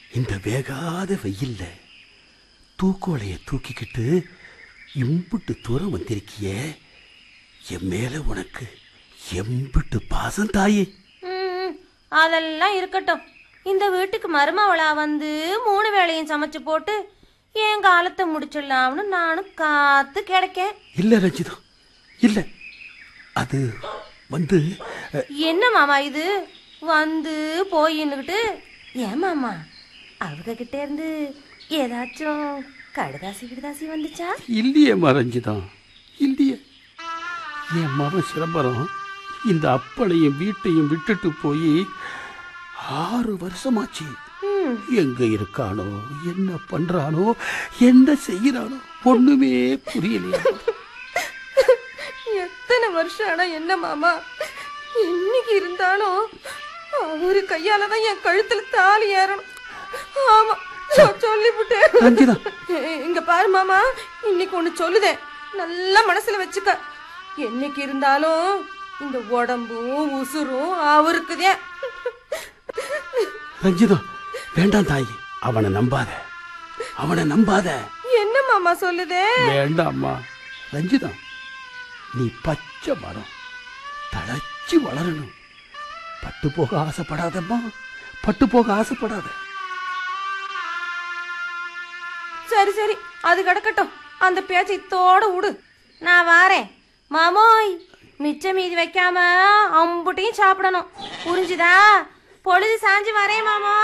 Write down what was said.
இந்த வேகாத வெயில்ல தூக்கோலைய தூக்கிக்கிட்டு இம்புட்டு தூரம் வந்திருக்கியே என் மேல உனக்கு எம்பிட்டு பாசம் தாயே ம், அதெல்லாம் இருக்கட்டும் இந்த வீட்டுக்கு மருமவளா வந்து மூணு வேளையும் சமைச்சு போட்டு என் காலத்தை முடிச்சிடலாம்னு நானும் காத்து கிடக்கேன் இல்ல ரஞ்சிதம் இல்ல அது வந்து அஹ், என்ன மாமா இது வந்து போயின்னுக்கிட்டு ஏன் மாமா அவங்க கிட்ட இருந்து ஏதாச்சும் கடுதாசி கிடுதாசி வந்துச்சா இல்லையேம்மா ரஞ்சிதம் இல்லையே என் மகன் சிதம்பரம் இந்த அப்பளையும் வீட்டையும் விட்டுட்டு போய் ஆறு வருஷமாச்சு ம், எங்க இருக்கானோ என்ன பண்றானோ என்ன செய்யறானோ ஒண்ணுமே புரியலையா எத்தனை வருஷம் ஆனா என்ன மாமா இன்னைக்கு இருந்தாலும் அவரு கையால தான் என் கழுத்துல தாலி ஏறணும் ஆமா நான் சொல்லிவிட்டேன் ரஞ்சிதா இங்க பாரு மாமா இன்னைக்கு ஒண்ணு சொல்லுதேன் நல்லா மனசுல வச்சுக்க என்னைக்கு இருந்தாலும் இந்த உடம்பும் உசுரும் அவருக்குதே ரஞ்சிதம் வேண்டாம் தாயி அவனை நம்பாத அவனை நம்பாத என்ன மாமா சொல்லுதே வேண்டாம்மா ரஞ்சிதம் நீ பச்சை மரம் தழைச்சி வளரணும் பட்டு போக ஆசைப்படாதம்மா பட்டு போக ஆசைப்படாத சரி சரி அது கிடக்கட்டும் அந்த பேச்சை இத்தோட விடு நான் வாரேன் மாமோய் மிச்ச மீதி வைக்காம அம்புட்டையும் சாப்பிடணும் புரிஞ்சுதா பொழுது சாஞ்சு வரேன் மாமா